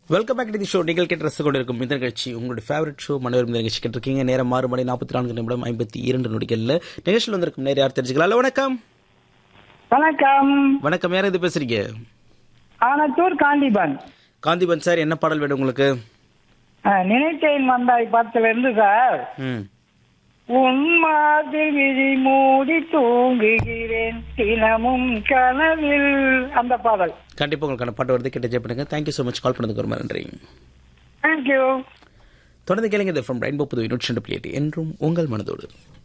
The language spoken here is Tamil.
welcome back to the show நீங்கள் கேட்டு ரசித்துக் கொண்டிருக்கும் இந்த நிகழ்ச்சி உங்களுடைய ஃபேவரட் ஷோ மனோரம் இந்த நிகழ்ச்சி கேட்டிருக்கீங்க நேரம் ஆறு மணி நாற்பத்தி நான்கு நிமிடம் ஐம்பத்தி இரண்டு நொடிகளில் நிகழ்ச்சியில் வந்திருக்கும் நேரம் யார் தெரிஞ்சுக்கலாம் ஹலோ வணக்கம் வணக்கம் வணக்கம் யார் இது பேசுறீங்க ஆனத்தூர் காந்திபன் காந்திபன் சார் என்ன பாடல் வேணும் உங்களுக்கு அஹ், நினைத்தேன் வந்தாய் படத்துல இருந்து சார் ம் உன் மாதிரி விழி மூடி தூங்குகிறேன் தினமும் கனவில் அந்த பாடல் கண்டிப்பாக உங்களுக்கான பாட்டு வருது கேட்டு ஜெய் பண்ணுங்க தேங்க்யூ ஸோ மச் கால் பண்ணதுக்கு ரொம்ப நன்றி தேங்க்யூ தொடர்ந்து கேளுங்க இது ஃப்ரம் ரெயின்போ புது நூற்றி ரெண்டு பிளேட் என்றும் உங்கள் மனதோடு